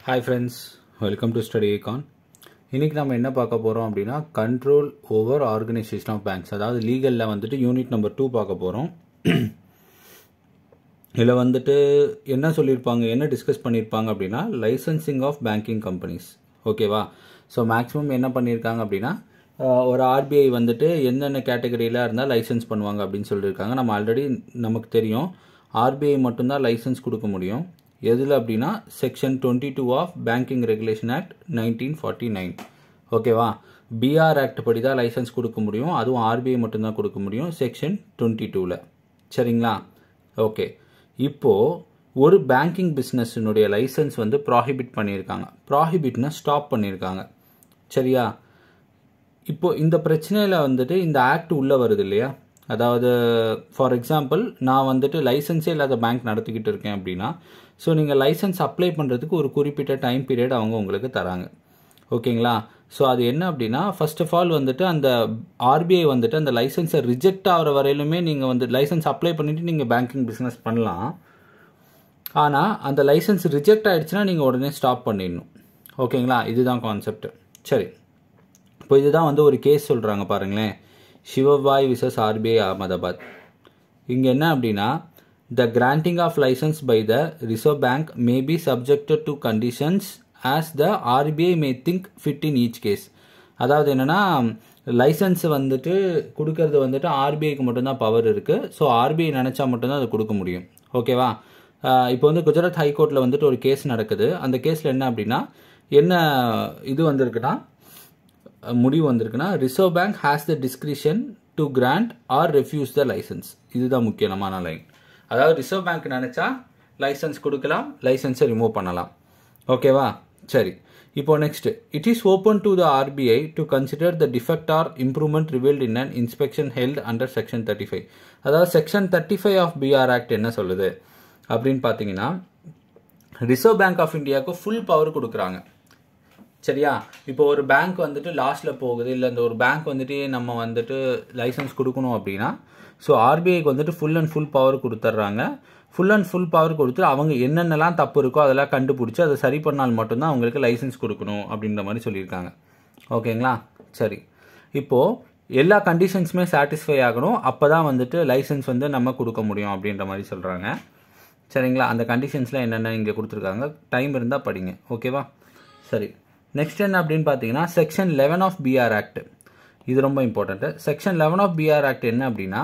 hi friends welcome to study ஏகான் இன்றைக்கி நம்ம என்ன பார்க்க போகிறோம் அப்படின்னா control over organisation of banks அதாவது லீகலில் வந்துட்டு யூனிட் நம்பர் டூ பார்க்க போகிறோம் இதில் வந்துட்டு என்ன சொல்லியிருப்பாங்க என்ன டிஸ்கஸ் பண்ணியிருப்பாங்க அப்படின்னா லைசன்சிங் ஆஃப் பேங்கிங் கம்பெனிஸ் ஓகேவா ஸோ மேக்ஸிமம் என்ன பண்ணியிருக்காங்க அப்படின்னா ஆஹ், ஒரு ஆர்பிஐ வந்துட்டு எந்தெந்த கேட்டகரியில் இருந்தால் லைசன்ஸ் பண்ணுவாங்க அப்படின்னு சொல்லியிருக்காங்க நம்ம ஆல்ரெடி நமக்கு தெரியும் ஆர்பிஐ மட்டும்தான் லைசன்ஸ் கொடுக்க முடியும் எதில் அப்படின்னா section twenty two of banking regulation act nineteen forty nine ஓகேவா பிஆர் ஆக்ட் படி தான் லைசன்ஸ் கொடுக்க முடியும் அதுவும் ஆர்பிஐ மட்டும்தான் கொடுக்க முடியும் செக்ஷன் டுவெண்ட்டி டூவில் சரிங்களா ஓகே இப்போது ஒரு பேங்கிங் பிஸ்னஸினுடைய லைசன்ஸ் வந்து ப்ராஹிபிட் பண்ணியிருக்காங்க ப்ராஹிபிட்னா ஸ்டாப் பண்ணியிருக்காங்க சரியா இப்போ இந்த பிரச்சனையில் வந்துட்டு இந்த ஆக்ட் உள்ளே வருது இல்லையா அதாவது ஃபார் எக்ஸாம்பிள் நான் வந்துட்டு லைசன்ஸே இல்லாத பேங்க் நடத்திக்கிட்டு இருக்கேன் அப்படின்னா ஸோ நீங்கள் லைசன்ஸ் அப்ளை பண்ணுறதுக்கு ஒரு குறிப்பிட்ட டைம் பீரியட் அவங்க உங்களுக்கு தராங்க ஓகேங்களா ஸோ அது என்ன அப்படின்னா ஃபர்ஸ்ட் ஆஃப் ஆல் வந்துட்டு அந்த ஆர்பிஐ வந்துட்டு அந்த லைசன்ஸை ரிஜெக்ட் ஆகிற வரையிலுமே நீங்கள் வந்து லைசன்ஸ் அப்ளை பண்ணிவிட்டு நீங்கள் பேங்கிங் பிஸ்னஸ் பண்ணலாம் ஆனால் அந்த லைசன்ஸ் ரிஜெக்ட் ஆயிடுச்சுன்னா நீங்கள் உடனே ஸ்டாப் பண்ணிடணும் ஓகேங்களா இதுதான் கான்செப்ட் சரி இப்போ இதுதான் வந்து ஒரு கேஸ் சொல்கிறாங்க பாருங்களேன் சிவபாய் விசஸ் ஆர்பிஐ அகமதாபாத் இங்கே என்ன அப்படின்னா the granting of licence by the Reserve Bank may be subjected to conditions as the RBI may think fit in each case அதாவது என்னென்னா லைசன்ஸ் வந்துட்டு கொடுக்கறது வந்துட்டு ஆர்பிஐக்கு மட்டும்தான் பவர் இருக்குது ஸோ ஆர்பிஐ நினச்சா மட்டும்தான் அதை கொடுக்க முடியும் ஓகேவா ஆஹ் இப்போ வந்து குஜராத் ஹைகோர்ட்டில் வந்துட்டு ஒரு கேஸ் நடக்குது அந்த கேஸில் என்ன அப்படின்னா என்ன இது வந்திருக்குன்னா முடிவு வந்திருக்குன்னா Reserve Bank has the discretion to grant or refuse the licence இதுதான் முக்கியமான லைன் அதாவது ரிசர்வ் பேங்க் நினச்சா லைசன்ஸ் கொடுக்கலாம் லைசன்ஸை ரிமூவ் பண்ணலாம் ஓகேவா சரி இப்போ next it is open to the RBI to consider the defect or improvement revealed in an inspection held under section thirty five அதாவது section thirty five of BR act என்ன சொல்லுது அப்படின்னு பார்த்தீங்கன்னா ரிசர்வ் பேங்க் ஆஃப் இந்தியாவுக்கு full power கொடுக்குறாங்க சரியா இப்போ ஒரு பேங்க் வந்துட்டு லாஸ்ட்ல போகுது இல்லை இந்த ஒரு பேங்க் வந்துட்டு நம்ம வந்துட்டு லைசன்ஸ் கொடுக்கணும் அப்படின்னா ஸோ ஆர்பிஐக்கு வந்துட்டு ஃபுல் அண்ட் ஃபுல் பவர் கொடுத்துட்றாங்க ஃபுல் அண்ட் ஃபுல் பவர் கொடுத்து அவங்க என்னென்னலாம் தப்பு இருக்கோ அதெல்லாம் கண்டுபிடிச்சி அதை சரி பண்ணால் மட்டும்தான் அவங்களுக்கு லைசன்ஸ் கொடுக்கணும் அப்படின்ற மாதிரி சொல்லியிருக்காங்க ஓகேங்களா சரி இப்போது எல்லா கண்டிஷன்ஸுமே சாட்டிஸ்ஃபை ஆகணும் அப்போ தான் வந்துட்டு லைசன்ஸ் வந்து நம்ம கொடுக்க முடியும் அப்படின்ற மாதிரி சொல்கிறாங்க சரிங்களா அந்த கண்டிஷன்ஸ்லாம் என்னென்ன இங்கே கொடுத்துருக்காங்க டைம் இருந்தால் படிங்க ஓகேவா சரி நெக்ஸ்ட் என்ன அப்படின்னு பார்த்தீங்கன்னா section eleven of BR act இது ரொம்ப important section eleven of BR act என்ன அப்படின்னா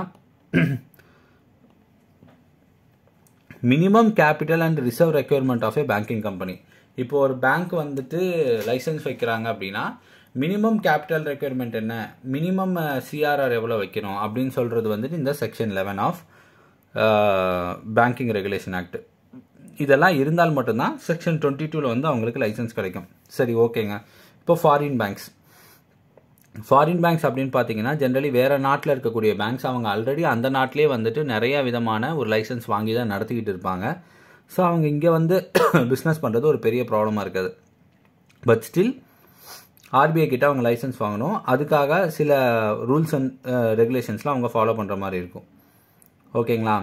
minimum capital and reserve requirement of a banking company இப்போ ஒரு பேங்க் வந்துட்டு லைசன்ஸ் வைக்கிறாங்க அப்படின்னா மினிமம் கேபிட்டல் ரெக்யர்மெண்ட் என்ன மினிமம் சிஆர்ஆர் எவ்வளோ வைக்கணும் அப்படின்னு சொல்கிறது வந்துட்டு இந்த section eleven of banking regulation act இதெல்லாம் இருந்தால் மட்டும்தான் செக்ஷன் டுவெண்ட்டி டூவில் வந்து அவங்களுக்கு லைசன்ஸ் கிடைக்கும் சரி ஓகேங்க இப்போ ஃபாரின் பேங்க்ஸ் ஃபாரின் பேங்க்ஸ் அப்படின்னு பார்த்தீங்கன்னா ஜென்ரலி வேறு நாட்டில் இருக்கக்கூடிய பேங்க்ஸ் அவங்க ஆல்ரெடி அந்த நாட்டிலே வந்துட்டு நிறைய விதமான ஒரு லைசன்ஸ் வாங்கி தான் நடத்திக்கிட்டு இருப்பாங்க ஸோ அவங்க இங்கே வந்து பிஸ்னஸ் பண்ணுறது ஒரு பெரிய ப்ராப்ளமாக இருக்குது பட் ஸ்டில் ஆர்பிஐ கிட்ட அவங்க லைசன்ஸ் வாங்கணும் அதுக்காக சில ரூல்ஸ் அண்ட் ரெகுலேஷன்ஸ்லாம் அவங்க ஃபாலோ பண்ணுற மாதிரி இருக்கும் ஓகேங்களா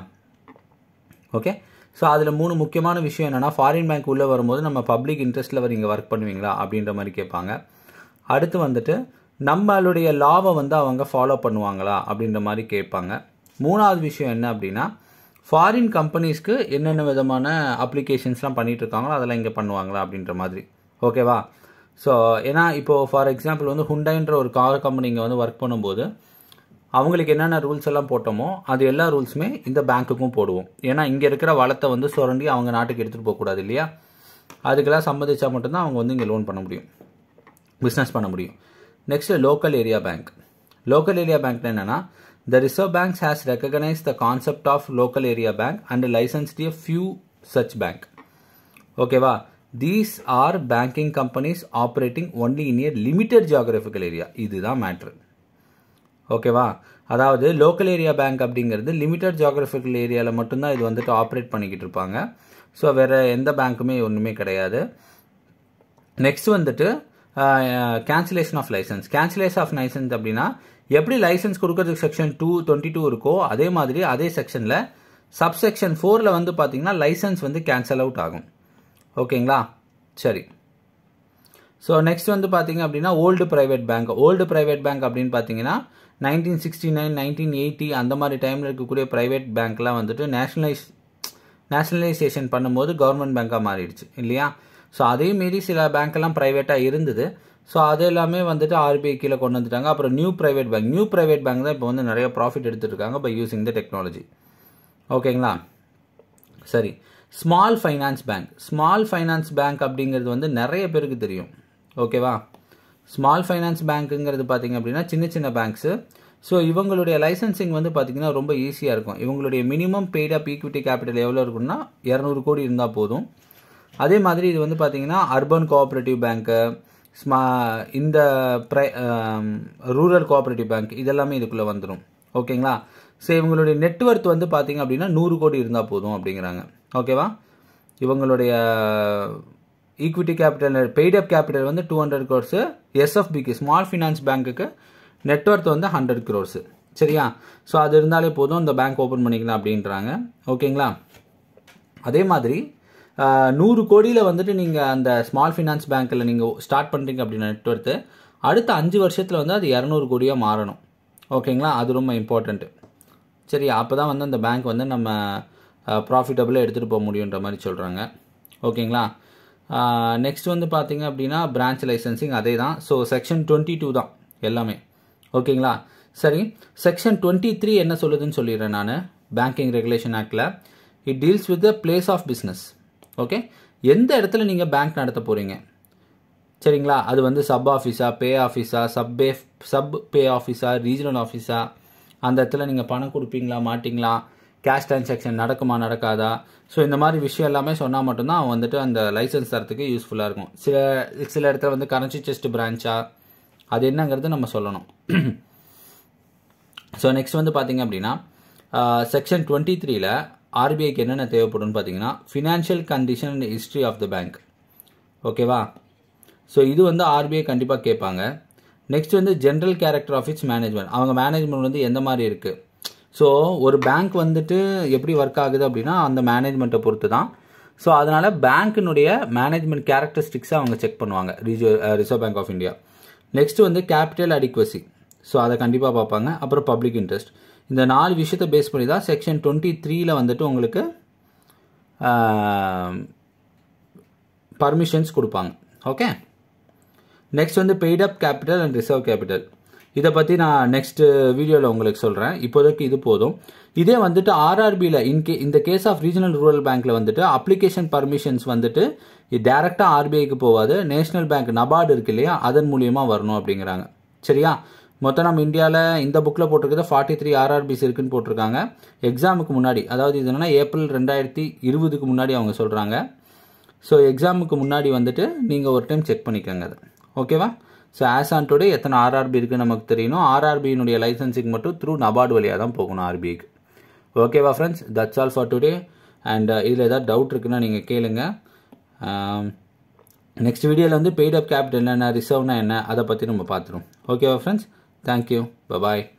ஓகே ஸோ அதில் மூணு முக்கியமான விஷயம் என்னென்னா ஃபாரின் பேங்க் உள்ளே வரும்போது நம்ம பப்ளிக் இன்ட்ரெஸ்ட்டில் வர இங்கே ஒர்க் பண்ணுவீங்களா அப்படின்ற மாதிரி கேட்பாங்க அடுத்து வந்துட்டு நம்மளுடைய லாவை வந்து அவங்க ஃபாலோ பண்ணுவாங்களா அப்படின்ற மாதிரி கேட்பாங்க மூணாவது விஷயம் என்ன அப்படின்னா ஃபாரின் கம்பெனிஸ்க்கு என்னென்ன விதமான அப்ளிகேஷன்ஸ்லாம் பண்ணிட்டு இருக்காங்களோ அதெல்லாம் இங்கே பண்ணுவாங்களா அப்படின்ற மாதிரி ஓகேவா ஸோ ஏன்னா இப்போது ஃபார் எக்ஸாம்பிள் வந்து ஹுண்டாயின்ற ஒரு கார் கம்பெனி இங்கே வந்து ஒர்க் பண்ணும்போது அவங்களுக்கு என்னென்ன ரூல்ஸ் எல்லாம் போட்டோமோ அது எல்லா ரூல்ஸுமே இந்த பேங்க்குக்கும் போடுவோம் ஏன்னா இங்கே இருக்கிற வளத்தை வந்து சுரண்டி அவங்க நாட்டுக்கு எடுத்துகிட்டு போகக்கூடாது இல்லையா அதுக்கெல்லாம் சம்மதிச்சா மட்டும்தான் அவங்க வந்து இங்கே லோன் பண்ண முடியும் பிஸ்னஸ் பண்ண முடியும் next local area bank local area bank என்னன்னா the reserve banks has recognise the concept of local area bank and licensed a few such bank ஓகேவா these are banking companies operating only in a limited geographical area இதுதான் matter ஓகேவா அதாவது local area bank அப்படிங்கிறது limited geographical ஏரியாவில் மட்டும்தான் இது வந்துட்டு operate பண்ணிக்கிட்டு இருப்பாங்க ஸோ வேறு எந்த பேங்க்குமே ஒன்றுமே கிடையாது நெக்ஸ்ட் வந்துட்டு cancellation of licence cancellation of licence அப்படின்னா எப்படி லைசன்ஸ் கொடுக்கறதுக்கு செக்ஷன் டூ டுவெண்ட்டி டூ இருக்கோ அதே மாதிரி அதே செக்ஷனில் சப்செக்ஷன் ஃபோரில் வந்து பார்த்தீங்கன்னா லைசன்ஸ் வந்து கேன்சல் அவுட் ஆகும் ஓகேங்களா சரி ஸோ நெக்ஸ்ட் வந்து பார்த்தீங்க அப்படின்னா old private bank old private bank அப்படின்னு பார்த்தீங்கன்னா nineteen sixty nine nineteen eighty அந்த மாதிரி டைமில் இருக்கக்கூடிய ப்ரைவேட் பேங்க்லாம் வந்துட்டு நேஷனலைஸ் நேஷனலைசேஷன் பண்ணும்போது கவர்மெண்ட் பேங்காக மாறிடுச்சு இல்லையா ஸோ அதே மாரி சில பேங்க்கெல்லாம் ப்ரைவேட்டாக இருந்தது ஸோ அது எல்லாமே வந்துட்டு ஆர்பிஐ கீழே கொண்டு வந்துட்டாங்க அப்புறம் new private bank new private bank தான் இப்போ வந்து நிறைய ப்ராஃபிட் எடுத்துட்டு இருக்காங்க பை யூசிங் த டெக்னாலஜி ஓகேங்களா சரி small finance bank small finance bank அப்படிங்கிறது வந்து நிறைய பேருக்கு தெரியும் ஓகேவா ஸ்மால் ஃபைனான்ஸ் பேங்க்குங்கிறது பார்த்தீங்க அப்படின்னா சின்ன சின்ன பேங்க்ஸு ஸோ இவங்களுடைய லைசன்சிங் வந்து பார்த்தீங்கன்னா ரொம்ப ஈஸியாக இருக்கும் இவங்களுடைய minimum paid up equity capital எவ்வளோ இருக்குன்னா இரநூறு கோடி இருந்தால் போதும் அதே மாதிரி இது வந்து பார்த்தீங்கன்னா அர்பன் கோஆப்ரேட்டிவ் பேங்க்கு ஸ்மா இந்த ப்ரை ரூரல் கோஆப்ரேட்டிவ் பேங்க் இதெல்லாமே இதுக்குள்ளே வந்துடும் ஓகேங்களா ஸோ இவங்களுடைய நெட்ஒர்த் வந்து பார்த்தீங்க அப்படின்னா நூறு கோடி இருந்தால் போதும் அப்படிங்கிறாங்க ஓகேவா இவங்களுடைய equity capital paid up capital வந்து டூ ஹண்ட்ரட் க்ரோர்ஸு எஸ்எஃபிக்கு ஸ்மால் ஃபினான்ஸ் பேங்க்குக்கு நெட்ஒர்த் வந்து ஹண்ட்ரட் க்ரோர்ஸு சரியா ஸோ அது இருந்தாலே போதும் இந்த பேங்க் ஓப்பன் பண்ணிக்கலாம் அப்படின்றாங்க ஓகேங்களா அதே மாதிரி நூறு கோடியில் வந்துட்டு நீங்கள் அந்த ஸ்மால் ஃபினான்ஸ் பேங்க்கில் நீங்கள் ஸ்டார்ட் பண்ணுறீங்க அப்படின்னா நெட்ஒர்த்து அடுத்த அஞ்சு வருஷத்தில் வந்து அது இரநூறு கோடியாக மாறணும் ஓகேங்களா அது ரொம்ப இம்பார்ட்டண்ட்டு சரி அப்போ தான் வந்து அந்த பேங்க் வந்து நம்ம ப்ராஃபிட்டபுளாக எடுத்துகிட்டு போக முடியுன்ற மாதிரி சொல்கிறாங்க ஓகேங்களா நெக்ஸ்ட் வந்து பார்த்தீங்க அப்படின்னா பிரான்ச் லைசன்சிங் அதே தான் ஸோ செக்ஷன் டுவெண்ட்டி டூ தான் எல்லாமே ஓகேங்களா சரி செக்ஷன் டுவெண்ட்டி த்ரீ என்ன சொல்லுதுன்னு சொல்லிடுறேன் நான் பேங்கிங் ரெகுலேஷன் ஆக்டில் it deals with the place of business okay எந்த இடத்துல நீங்கள் பேங்க் நடத்த போகிறீங்க சரிங்களா அது வந்து சப் ஆஃபீஸா பே ஆஃபீஸா சப் பே சப் பே ஆஃபீஸா ரீஜனல் ஆஃபீஸா அந்த இடத்துல நீங்கள் பணம் கொடுப்பீங்களா மாட்டிங்களா கேஷ் டிரான்சாக்ஷன் நடக்குமா நடக்காதா ஸோ இந்த மாதிரி விஷயம் எல்லாமே சொன்னால் மட்டும்தான் அவன் வந்துட்டு அந்த லைசன்ஸ் தரத்துக்கு யூஸ்ஃபுல்லாக இருக்கும் சில சில இடத்துல வந்து கரன்சி செஸ்ட் பிரான்ச்சா அது என்னங்கிறது நம்ம சொல்லணும் ஸோ நெக்ஸ்ட் வந்து பார்த்தீங்க அப்படின்னா செக்ஷன் டுவெண்ட்டி த்ரீல ஆர்பிஐக்கு என்னென்ன தேவைப்படும்னு பார்த்தீங்கன்னா financial condition and history of the bank ஓகேவா ஸோ இது வந்து ஆர்பிஐ கண்டிப்பாக கேட்பாங்க நெக்ஸ்ட் வந்து general character of its management அவங்க மேனேஜ்மெண்ட் வந்து எந்த மாதிரி இருக்குது ஸோ ஒரு பேங்க் வந்துட்டு எப்படி ஒர்க் ஆகுது அப்படின்னா அந்த மேனேஜ்மெண்ட்டை பொறுத்து தான் ஸோ அதனால் பேங்க்கினுடைய மேனேஜ்மெண்ட் கேரக்டரிஸ்டிக்ஸை அவங்க செக் பண்ணுவாங்க reserve reserve bank of India next வந்து கேபிட்டல் அடிக்வசி ஸோ அதை கண்டிப்பாக பார்ப்பாங்க அப்புறம் பப்ளிக் இன்ட்ரெஸ்ட் இந்த நாலு விஷயத்தை பேஸ் பண்ணி தான் செக்ஷன் டுவெண்ட்டி த்ரீல வந்துட்டு உங்களுக்கு பர்மிஷன்ஸ் கொடுப்பாங்க ஓகே நெக்ஸ்ட் வந்து paid up capital and reserve capital இதை பற்றி நான் நெக்ஸ்ட் வீடியோவில் உங்களுக்கு சொல்கிறேன் இப்போதைக்கு இது போதும் இதே வந்துட்டு ஆர்ஆர்பியில் இன்கே இந்த கேஸ் ஆஃப் ரீஜனல் ரூரல் பேங்க்கில் வந்துட்டு அப்ளிகேஷன் பர்மிஷன்ஸ் வந்துட்டு இது டேரெக்டாக ஆர்பிஐக்கு போகாது நேஷனல் பேங்க் நபார்டு இருக்கு இல்லையா அதன் மூலியமாக வரணும் அப்படிங்கிறாங்க சரியா மொத்தம் நம்ம இந்தியாவில் இந்த புக்கில் போட்டிருக்கிறது ஃபார்ட்டி த்ரீ ஆர்ஆர்பிஸ் இருக்குன்னு போட்டிருக்காங்க எக்ஸாமுக்கு முன்னாடி அதாவது இது என்னன்னா ஏப்ரல் ரெண்டாயிரத்தி இருபதுக்கு முன்னாடி அவங்க சொல்கிறாங்க ஸோ எக்ஸாமுக்கு முன்னாடி வந்துட்டு நீங்கள் ஒரு டைம் செக் பண்ணிக்கோங்க அதை ஓகேவா ஸோ ஆஸ் ஆன் டுடே எத்தனை ஆர்ஆர்பி இருக்குன்னு நமக்கு தெரியணும் ஆர்ஆர்பியினுடைய லைசன்ஸிங் மட்டும் த்ரூ நபார்டு வழியாக தான் போகணும் ஆர்பிஐக்கு ஓகேவா friends that's all for today and இதில் ஏதாவது டவுட் இருக்குன்னா நீங்கள் கேளுங்க நெக்ஸ்ட் வீடியோவில் வந்து பெய்ட் அப் கேபிட்டல் என்னென்ன ரிசர்வ்னா என்ன அதை பற்றி நம்ம பார்த்துருவோம் ஓகேவா ஃப்ரெண்ட்ஸ் தேங்க்யூ பபாய்